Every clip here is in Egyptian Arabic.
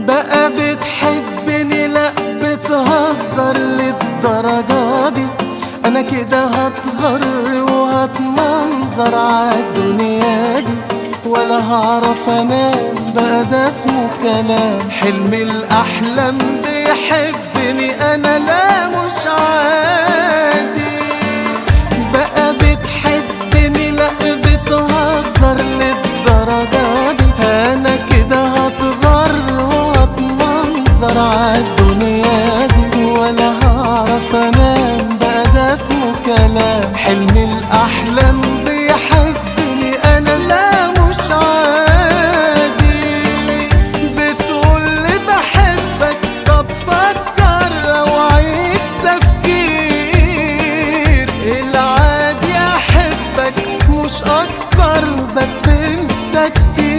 بقى بتحبني لا بتهزر للدرجة دي انا كده هتغر وهتمنظر عالدنيا دي ولا هعرف انام بقى ده اسمه كلام حلم الاحلام بيحبني انا لا مش عادي بقى بتحبني لا بتهزر للدرجة دي انا كده هتغر وهتمنظر عالدنيا دي ولا هعرف انام بقى ده اسمه كلام حلم الاحلام بيحبني انا لا مش عادي بتقولي بحبك طب فكر او عيد تفكير العادي احبك مش اكتر بس انت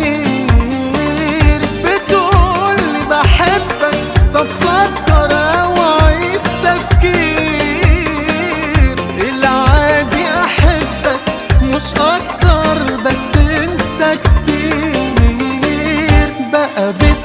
كتير بتقولي بحبك طب فكر او عيد تفكير العادي احبك مش اكتر بس انت كتير بقى بت